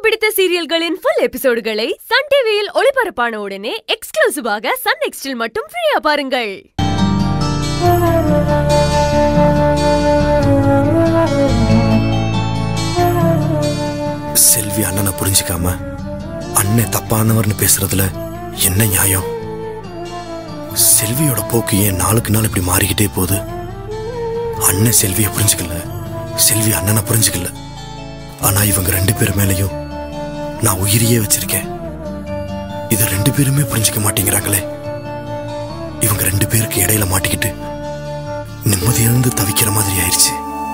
பிடித்த சீரியல்களின் full எபிசோடுகளை Sun டிவியில் ஒளிபரப்பான உடனே எக்ஸ்க்ளூசிவாக சன் நெக்ஸ்டில் மட்டும் ஃப்ரீயா பாருங்கள் செல்வி அண்ணனை புரிஞ்சுக்காம அண்ணன் தப்பானவர்னு பேசுறதுல என்ன நியாயம் செல்வியோட போக்கு ஏன் நாளுக்கு நாள் இப்படி மாறிக்கிட்டே போகுது அண்ணன் செல்வியை புரிஞ்சுக்கல செல்வி அண்ணனை புரிஞ்சுக்கல ஆனா இவங்க ரெண்டு பேர் மேலயும் நான் உயிரியே வச்சிருக்கேன் இதை ரெண்டு பேருமே புரிஞ்சுக்க மாட்டேங்கிறாங்களே இவங்க ரெண்டு பேருக்கு இடையில மாட்டிக்கிட்டு நிம்மதியிலிருந்து தவிக்கிற மாதிரி ஆயிடுச்சு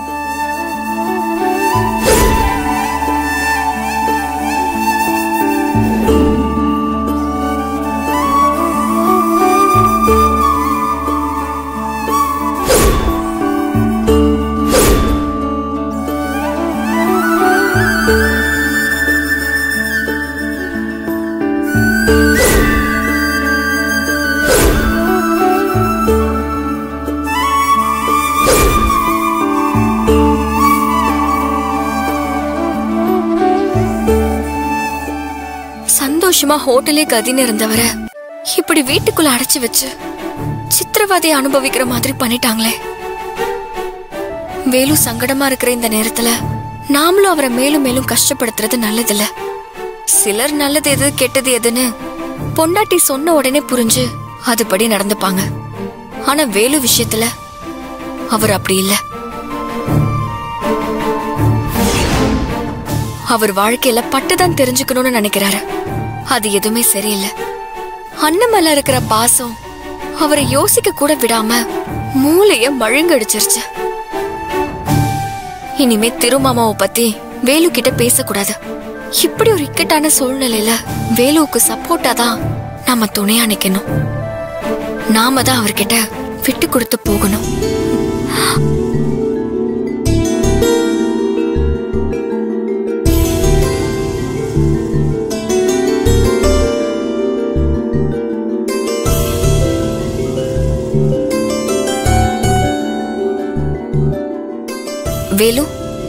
சந்தோஷமா ஹோட்டலே கதின்னு இருந்தவர இப்படி வீட்டுக்குள்ள அடைச்சு வச்சு சித்திரவதையை அனுபவிக்கிற மாதிரி பண்ணிட்டாங்களே வேலு சங்கடமா இருக்கிற இந்த நேரத்துல நாமளும் அவரை மேலும் மேலும் கஷ்டப்படுத்துறது நல்லதில்ல சிலர் நல்லது எது கெட்டது எதுன்னு பொண்டாட்டி சொன்ன உடனே புரிஞ்சு அதுபடி நடந்துப்பாங்க ஆனா வேலு விஷயத்துல அவர் அப்படி இல்ல அவர் வாழ்க்கையில பட்டுதான் தெரிஞ்சுக்கணும்னு நினைக்கிறாரு அது எதுவுமே சரியில்லை அண்ணன் மேல இருக்கிற பாசம் அவரை யோசிக்க கூட விடாம மூளைய மழுங்கடிச்சிருச்சு இனிமே திருமாமாவை பத்தி வேலு கிட்ட பேசக்கூடாது இப்படி ஒரு இக்கட்டான சூழ்நிலையில வேலுவுக்கு சப்போர்ட்டா தான் நாம துணையா நிக்கணும் நாம தான் அவர்கிட்ட விட்டு கொடுத்து போகணும் வேலு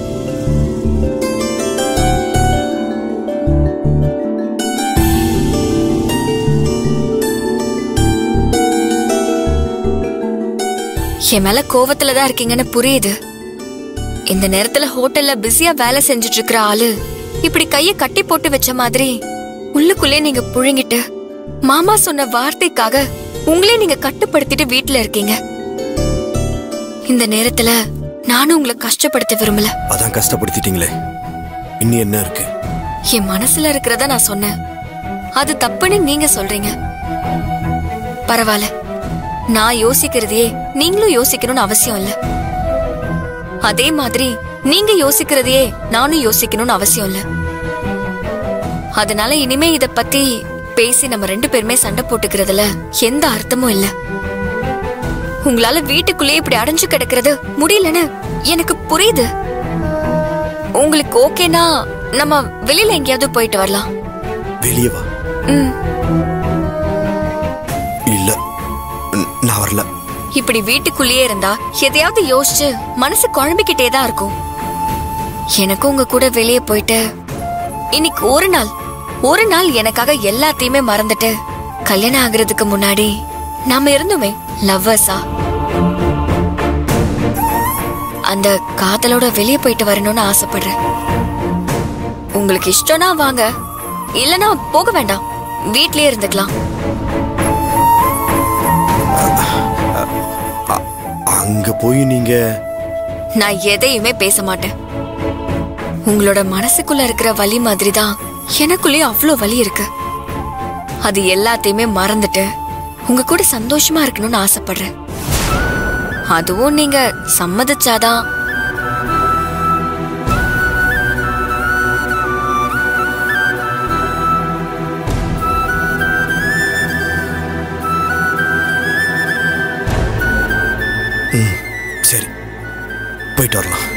என் மேல கோவத்துல தான் இருக்கீங்கன்னு புரியுது இந்த நேரத்துல ஹோட்டல்ல பிஸியா வேலை செஞ்சுட்டு இருக்கிற ஆளு இப்படி கைய கட்டி போட்டு வச்ச மாதிரி உள்ளுக்குள்ளே நீங்க புழுங்கிட்டு மாமா சொன்ன வார்த்தைக்காக உங்களே நீங்க கட்டுப்படுத்திட்டு வீட்ல இருக்கீங்க இந்த நேரத்துல நானும் உங்களை கஷ்டப்படுத்த விரும்பல அதான் கஷ்டப்படுத்திட்டீங்களே இன்னும் என்ன இருக்கு என் மனசுல இருக்கிறத நான் சொன்னேன் அது தப்புன்னு நீங்க சொல்றீங்க பரவாயில்ல நான் யோசிக்கிறதையே நீங்களும் யோசிக்கணும்னு அவசியம் இல்ல அதே மாதிரி நீங்க யோசிக்கிறதையே நானும் யோசிக்கணும்னு அவசியம் இல்ல அதனால இனிமே இத பத்தி பேசி நம்ம ரெண்டு பேருமே சண்டை போட்டுக்கிறதுல எந்த அர்த்தமும் இல்ல உங்களால வீட்டுக்குள்ளேயே இப்படி அடைஞ்சு கிடக்கிறது முடியலன்னு எனக்கு புரியுது உங்களுக்கு ஓகேனா நம்ம வெளியில எங்கேயாவது போயிட்டு வரலாம் வெளியே வா ம் இல்ல ந- நான் வரல இப்படி வீட்டுக்குள்ளேயே இருந்தா எதையாவது யோசிச்சு மனசு குழம்பிக்கிட்டே தான் இருக்கும் எனக்கும் உங்க கூட வெளியே போயிட்டு இன்னைக்கு ஒரு நாள் ஒரு நாள் எனக்காக எல்லாத்தையுமே மறந்துட்டு கல்யாணம் ஆகுறதுக்கு முன்னாடி நாம இருந்தோமே லவ்வர்ஸா அந்த காதலோட வெளியே போயிட்டு வரணும்னு ஆசைப்படுறேன் உங்களுக்கு இஷ்டம்னா வாங்க இல்லனா போக வேண்டாம் வீட்லயே இருந்துக்கலாம் அ- அங்க போய் நீங்க நான் எதையுமே பேச மாட்டேன் உங்களோட மனசுக்குள்ள இருக்கிற வலி மாதிரி தான் எனக்குள்ளேயும் அவ்வளோ வலி இருக்கு அது எல்லாத்தையுமே மறந்துட்டு உங்க கூட சந்தோஷமா இருக்கணும்னு ஆசைப்படுறேன் அதுவும் நீங்க சம்மதிச்சாதான் சரி போயிட்டு வரலாம்